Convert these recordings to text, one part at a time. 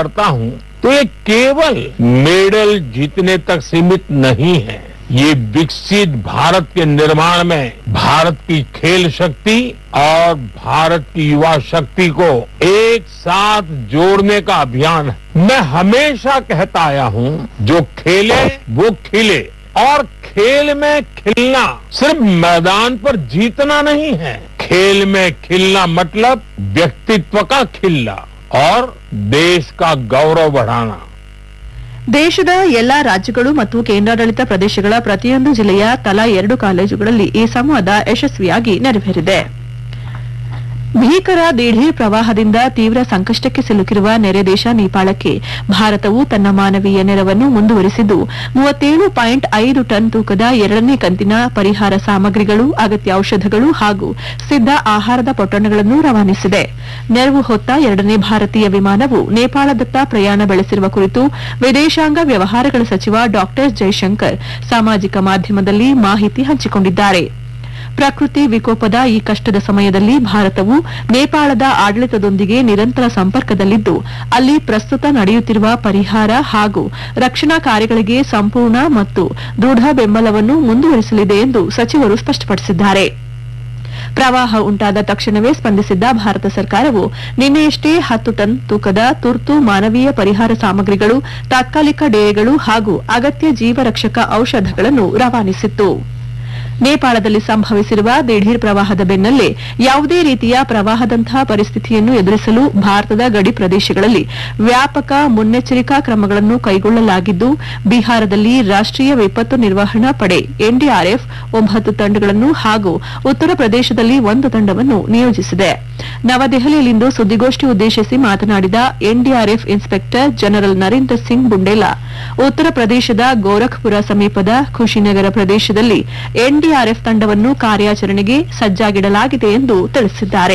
करता हूँ तो ये केवल मेडल जीतने तक सीमित नहीं है ये विकसित भारत के निर्माण में भारत की खेल शक्ति और भारत की युवा शक्ति को एक साथ जोड़ने का अभियान है मैं हमेशा कहता आया हूँ जो खेले वो खिले और खेल में खिलना सिर्फ मैदान पर जीतना नहीं है खेल में खिलना मतलब व्यक्तित्व का खिलना और देश का गौरव बढ़ाना ದೇಶದ ಎಲ್ಲಾ ರಾಜ್ಯಗಳು ಮತ್ತು ಕೇಂದ್ರಾಡಳಿತ ಪ್ರದೇಶಗಳ ಪ್ರತಿಯೊಂದು ಜಿಲ್ಲೆಯ ತಲಾ ಎರಡು ಕಾಲೇಜುಗಳಲ್ಲಿ ಈ ಸಂವಾದ ಯಶಸ್ವಿಯಾಗಿ ನೆರವೇರಿದೆ ಭೀಕರ ದಿಢೀರ್ ಪ್ರವಾಹದಿಂದ ತೀವ್ರ ಸಂಕಷ್ಟಕ್ಕೆ ಸಿಲುಕಿರುವ ನೆರೆ ದೇಶ ನೇಪಾಳಕ್ಕೆ ಭಾರತವು ತನ್ನ ಮಾನವೀಯ ನೆರವನ್ನು ಮುಂದುವರಿಸಿದ್ದು ಮೂವತ್ತೇಳು ಪಾಯಿಂಟ್ ಐದು ಟನ್ ತೂಕದ ಎರಡನೇ ಕಂತಿನ ಪರಿಹಾರ ಸಾಮಗ್ರಿಗಳು ಅಗತ್ಯ ಔಷಧಗಳು ಹಾಗೂ ಸಿದ್ದ ಆಹಾರದ ಪೊಟ್ಟಣಗಳನ್ನು ರವಾನಿಸಿದೆ ನೆರವು ಹೊತ್ತ ಎರಡನೇ ಭಾರತೀಯ ವಿಮಾನವು ನೇಪಾಳದತ್ತ ಪ್ರಯಾಣ ಬೆಳೆಸಿರುವ ಕುರಿತು ವಿದೇಶಾಂಗ ವ್ಯವಹಾರಗಳ ಸಚಿವ ಡಾ ಜೈಶಂಕರ್ ಸಾಮಾಜಿಕ ಮಾಧ್ಯಮದಲ್ಲಿ ಮಾಹಿತಿ ಹಂಚಿಕೊಂಡಿದ್ದಾರೆ ಪ್ರಕೃತಿ ವಿಕೋಪದ ಈ ಕಷ್ಟದ ಸಮಯದಲ್ಲಿ ಭಾರತವು ನೇಪಾಳದ ಆಡಳಿತದೊಂದಿಗೆ ನಿರಂತರ ಸಂಪರ್ಕದಲ್ಲಿದ್ದು ಅಲ್ಲಿ ಪ್ರಸ್ತುತ ನಡೆಯುತ್ತಿರುವ ಪರಿಹಾರ ಹಾಗೂ ರಕ್ಷಣಾ ಕಾರ್ಯಗಳಿಗೆ ಸಂಪೂರ್ಣ ಮತ್ತು ದೃಢ ಬೆಂಬಲವನ್ನು ಮುಂದುವರಿಸಲಿದೆ ಎಂದು ಸಚಿವರು ಸ್ಪಷ್ಟಪಡಿಸಿದ್ದಾರೆ ಪ್ರವಾಹ ಉಂಟಾದ ತಕ್ಷಣವೇ ಸ್ಪಂದಿಸಿದ್ದ ಭಾರತ ಸರ್ಕಾರವು ನಿನ್ನೆಯಷ್ಟೇ ಹತ್ತು ಟನ್ ತೂಕದ ತುರ್ತು ಮಾನವೀಯ ಪರಿಹಾರ ಸಾಮಗ್ರಿಗಳು ತಾತ್ಕಾಲಿಕ ಡೇರೆಗಳು ಹಾಗೂ ಅಗತ್ಯ ಜೀವರಕ್ಷಕ ಔಷಧಗಳನ್ನು ರವಾನಿಸಿತ್ತು ನೇಪಾಳದಲ್ಲಿ ಸಂಭವಿಸಿರುವ ದಿಢೀರ್ ಪ್ರವಾಹದ ಬೆನ್ನಲ್ಲೇ ಯಾವುದೇ ರೀತಿಯ ಪ್ರವಾಹದಂತಹ ಪರಿಸ್ಥಿತಿಯನ್ನು ಎದುರಿಸಲು ಭಾರತದ ಗಡಿ ಪ್ರದೇಶಗಳಲ್ಲಿ ವ್ಯಾಪಕ ಮುನ್ನೆಚ್ಚರಿಕಾ ಕ್ರಮಗಳನ್ನು ಕೈಗೊಳ್ಳಲಾಗಿದ್ದು ಬಿಹಾರದಲ್ಲಿ ರಾಷ್ಟೀಯ ವಿಪತ್ತು ನಿರ್ವಹಣಾ ಪಡೆ ಎನ್ಡಿಆರ್ಎಫ್ ಒಂಬತ್ತು ತಂಡಗಳನ್ನು ಹಾಗೂ ಉತ್ತರ ಪ್ರದೇಶದಲ್ಲಿ ಒಂದು ತಂಡವನ್ನು ನಿಯೋಜಿಸಿದೆ ನವದೆಹಲಿಯಲ್ಲಿಂದು ಸುದ್ದಿಗೋಷ್ಠಿ ಉದ್ದೇಶಿಸಿ ಮಾತನಾಡಿದ NDRF inspector general Narendra Singh Bundela ಉತ್ತರ ಪ್ರದೇಶದ ಗೋರಖ್ಪುರ ಸಮೀಪದ ಖುಷಿನಗರ ಪ್ರದೇಶದಲ್ಲಿ ಎನ್ಡಿಆರ್ಎಫ್ ತಂಡವನ್ನು ಕಾರ್ಯಾಚರಣೆಗೆ ಸಜ್ಜಾಗಿಡಲಾಗಿದೆ ಎಂದು ತಿಳಿಸಿದ್ದಾರೆ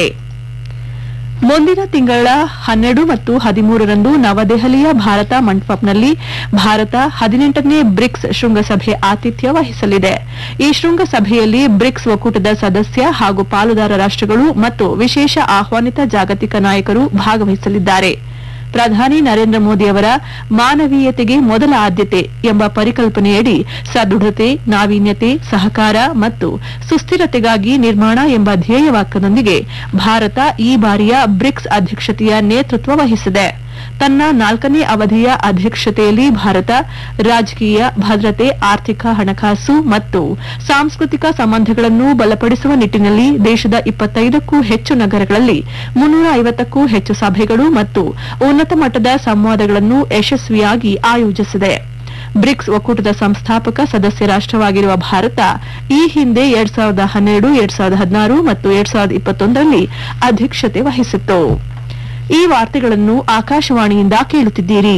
ಮುಂದಿನ ತಿಂಗಳ ಹನ್ನೆರಡು ಮತ್ತು ಹದಿಮೂರರಂದು ನವದೆಹಲಿಯ ಭಾರತ ಮಂಟಪಂನಲ್ಲಿ ಭಾರತ ಹದಿನೆಂಟನೇ ಬ್ರಿಕ್ಸ್ ಶೃಂಗಸಭೆ ಆತಿಥ್ಯ ವಹಿಸಲಿದೆ ಈ ಶೃಂಗಸಭೆಯಲ್ಲಿ ಬ್ರಿಕ್ಸ್ ಒಕ್ಕೂಟದ ಸದಸ್ಯ ಹಾಗೂ ಪಾಲುದಾರ ರಾಷ್ಟಗಳು ಮತ್ತು ವಿಶೇಷ ಆಹ್ವಾನಿತ ಜಾಗತಿಕ ನಾಯಕರು ಭಾಗವಹಿಸಲಿದ್ದಾರೆ ಪ್ರಧಾನಿ ನರೇಂದ್ರ ಮೋದಿ ಅವರ ಮಾನವೀಯತೆಗೆ ಮೊದಲ ಆದ್ಯತೆ ಎಂಬ ಪರಿಕಲ್ಪನೆಯಡಿ ಸದೃಢತೆ ನಾವೀನ್ಯತೆ ಸಹಕಾರ ಮತ್ತು ಸುಸ್ಥಿರತೆಗಾಗಿ ನಿರ್ಮಾಣ ಎಂಬ ಧ್ಯೇಯವಾಕ್ಯದೊಂದಿಗೆ ಭಾರತ ಈ ಬಾರಿಯ ಬ್ರಿಕ್ಸ್ ಅಧ್ಯಕ್ಷತೆಯ ನೇತೃತ್ವ ವಹಿಸಿದೆ ತನ್ನ ನಾಲ್ಕನೇ ಅವಧಿಯ ಅಧ್ಯಕ್ಷತೆಯಲ್ಲಿ ಭಾರತ ರಾಜಕೀಯ ಭದ್ರತೆ ಆರ್ಥಿಕ ಹಣಕಾಸು ಮತ್ತು ಸಾಂಸ್ಕೃತಿಕ ಸಂಬಂಧಗಳನ್ನು ಬಲಪಡಿಸುವ ನಿಟ್ಟಿನಲ್ಲಿ ದೇಶದ ಇಪ್ಪತ್ತೈದಕ್ಕೂ ಹೆಚ್ಚು ನಗರಗಳಲ್ಲಿ ಮುನ್ನೂರ ಐವತ್ತಕ್ಕೂ ಹೆಚ್ಚು ಸಭೆಗಳು ಮತ್ತು ಉನ್ನತ ಮಟ್ಟದ ಸಂವಾದಗಳನ್ನು ಯಶಸ್ವಿಯಾಗಿ ಆಯೋಜಿಸಿದೆ ಬ್ರಿಕ್ಸ್ ಒಕ್ಕೂಟದ ಸಂಸ್ಥಾಪಕ ಸದಸ್ಯ ರಾಷ್ಟವಾಗಿರುವ ಭಾರತ ಈ ಹಿಂದೆ ಎರಡ್ ಸಾವಿರದ ಹನ್ನೆರಡು ಎರಡ್ ಸಾವಿರದ ಹದಿನಾರು ಮತ್ತು ಎರಡ್ ಸಾವಿರದ ಇಪ್ಪತ್ತೊಂದರಲ್ಲಿ ಅಧ್ಯಕ್ಷತೆ ವಹಿಸಿತ್ತು ಈ ವಾರ್ತೆಗಳನ್ನು ಆಕಾಶವಾಣಿಯಿಂದ ಕೇಳುತ್ತಿದ್ದೀರಿ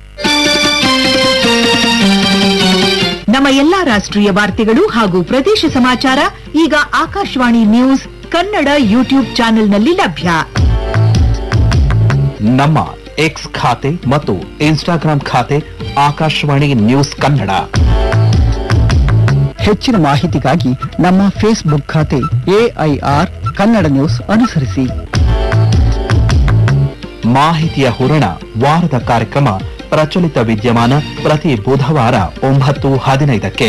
ನಮ್ಮ ಎಲ್ಲಾ ರಾಷ್ಟ್ರೀಯ ವಾರ್ತೆಗಳು ಹಾಗೂ ಪ್ರದೇಶ ಸಮಾಚಾರ ಈಗ ಆಕಾಶವಾಣಿ ನ್ಯೂಸ್ ಕನ್ನಡ ಯೂಟ್ಯೂಬ್ ಚಾನೆಲ್ನಲ್ಲಿ ಲಭ್ಯ ನಮ್ಮ ಎಕ್ಸ್ ಖಾತೆ ಮತ್ತು ಇನ್ಸ್ಟಾಗ್ರಾಂ ಖಾತೆ ಆಕಾಶವಾಣಿ ನ್ಯೂಸ್ ಕನ್ನಡ ಹೆಚ್ಚಿನ ಮಾಹಿತಿಗಾಗಿ ನಮ್ಮ ಫೇಸ್ಬುಕ್ ಖಾತೆ ಎಐಆರ್ ಕನ್ನಡ ನ್ಯೂಸ್ ಅನುಸರಿಸಿ ಮಾಹಿತಿಯ ಹೂರಣ ವಾರದ ಕಾರ್ಯಕ್ರಮ ಪ್ರಚಲಿತ ವಿದ್ಯಮಾನ ಪ್ರತಿ ಬುಧವಾರ ಒಂಬತ್ತು ಹದಿನೈದಕ್ಕೆ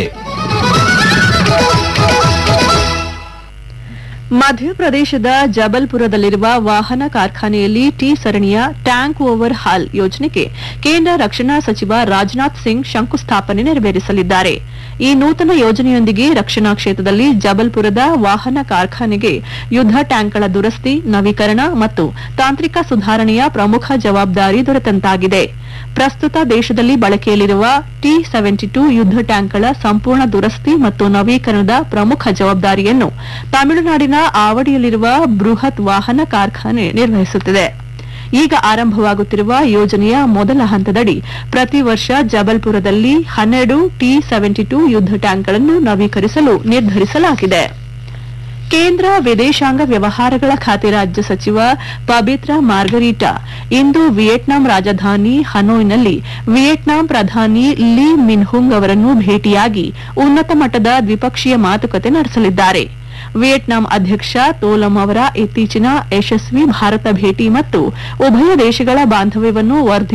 ಮಧ್ಯಪ್ರದೇಶದ ಜಬಲ್ಪುರದಲ್ಲಿರುವ ವಾಹನ ಕಾರ್ಖಾನೆಯಲ್ಲಿ ಟಿ ಸರಣಿಯ ಟ್ಯಾಂಕ್ ಓವರ್ ಹಾಲ್ ಯೋಜನೆಗೆ ಕೇಂದ್ರ ರಕ್ಷಣಾ ಸಚಿವ ರಾಜನಾಥ್ ಸಿಂಗ್ ಶಂಕುಸ್ಥಾಪನೆ ನೆರವೇರಿಸಲಿದ್ದಾರೆ ಈ ನೂತನ ಯೋಜನೆಯೊಂದಿಗೆ ರಕ್ಷಣಾ ಕ್ಷೇತ್ರದಲ್ಲಿ ಜಬಲ್ಪುರದ ವಾಹನ ಕಾರ್ಖಾನೆಗೆ ಯುದ್ಧ ಟ್ಯಾಂಕ್ಗಳ ದುರಸ್ತಿ ನವೀಕರಣ ಮತ್ತು ತಾಂತ್ರಿಕ ಸುಧಾರಣೆಯ ಪ್ರಮುಖ ಜವಾಬ್ದಾರಿ ದೊರೆತಂತಾಗಿದೆ ಪ್ರಸ್ತುತ ದೇಶದಲ್ಲಿ ಬಳಕೆಯಲ್ಲಿರುವ ಟಿ ಸೆವೆಂಟಿ ಟೂ ಯುದ್ಧ ಟ್ಯಾಂಕ್ಗಳ ಸಂಪೂರ್ಣ ದುರಸ್ತಿ ಮತ್ತು ನವೀಕರಣದ ಪ್ರಮುಖ ಜವಾಬ್ದಾರಿಯನ್ನು ತಮಿಳುನಾಡಿನ ಆವಡಿಯಲ್ಲಿರುವ ಬೃಹತ್ ವಾಹನ ಕಾರ್ಖಾನೆ ನಿರ್ವಹಿಸುತ್ತಿದೆ ಈಗ ಆರಂಭವಾಗುತ್ತಿರುವ ಯೋಜನೆಯ ಮೊದಲ ಹಂತದಡಿ ಪ್ರತಿ ವರ್ಷ ಜಬಲ್ಪುರದಲ್ಲಿ ಹನ್ನೆರಡು ಟಿ ಸೆವೆಂಟಿ ಟೂ ಯುದ್ಧ ಟ್ಯಾಂಕ್ಗಳನ್ನು ನವೀಕರಿಸಲು ನಿರ್ಧರಿಸಲಾಗಿದೆ ಕೇಂದ್ರ ವಿದೇಶಾಂಗ ವ್ಯವಹಾರಗಳ ಖಾತೆ ರಾಜ್ಯ ಸಚಿವ ಪಬಿತ್ರ ಮಾರ್ಗರೀಟಾ ಇಂದು ವಿಯೆಟ್ನಾಂ ರಾಜಧಾನಿ ಹನೋಯ್ನಲ್ಲಿ ವಿಯೆಟ್ನಾಂ ಪ್ರಧಾನಿ ಲೀ ಮಿನ್ಹುಂಗ್ ಅವರನ್ನು ಭೇಟಿಯಾಗಿ ಉನ್ನತ ಮಟ್ಟದ ದ್ವಿಪಕ್ಷೀಯ ಮಾತುಕತೆ ನಡೆಸಲಿದ್ದಾರೆ ವಿಯೆಟ್ನಾಂ ಅಧ್ಯಕ್ಷ ತೋಲಂ ಅವರ ಇತ್ತೀಚಿನ ಯಶಸ್ವಿ ಭಾರತ ಭೇಟಿ ಮತ್ತು ಉಭಯ ದೇಶಗಳ ಬಾಂಧವ್ಯವನ್ನು ವರ್ಧಿ